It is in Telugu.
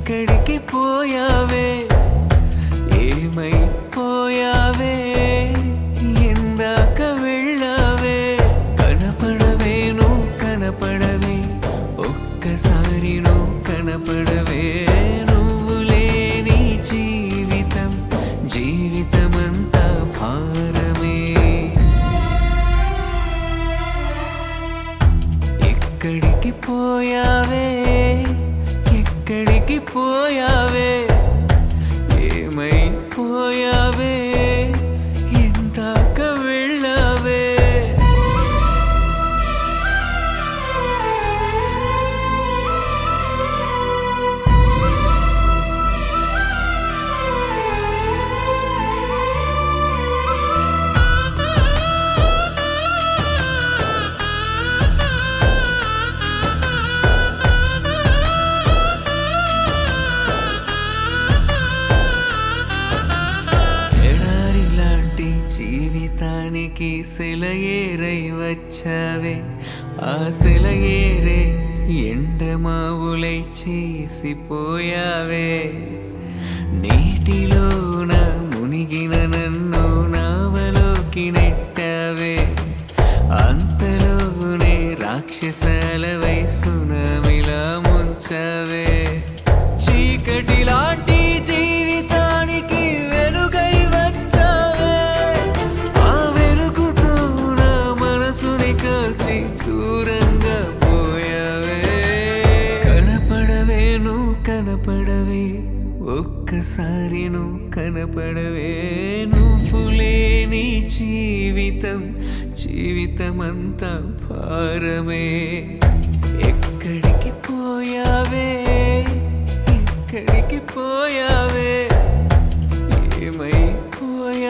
ఎక్కడికి పోయావే ఏమైపోయావే ఎందాక వెళ్ళావే కనపడవేను కనపడవే ఒక్కసారి నువ్వు కనపడవే నువ్వు లేని జీవితం జీవితమంతా భారమే ఎక్కడికి పోయావే ఎక్కడికి పోయావే ఏమైపోయావే ఎందాక వెళ్ళావే ఎడారి లాంటి జీవితానికి సెలయేరై వచ్చావే ఆ సెలయేరే ఎండమావులై చేసిపోయావే నీటిలోన మునిగిన నన్ను నావలోకి నెట్టావే అంతలోనే రాక్షసాలవై సునామిలా ముంచావే చీకటి లాంటి జీవితానికి వెలుగై వచ్చావే ఆ వెలుగుతో నా మనసుని కాల్చి దూరంగా పోయావే కనపడవే నువ్వు కనపడవే ఒక్కసారి నువ్వు కనపడవే నువ్వు లేని జీవితం జీవితమంతా భారమే ఎక్కడికి పోయావే ఎక్కడికి పోయావే ఏమైపోయావే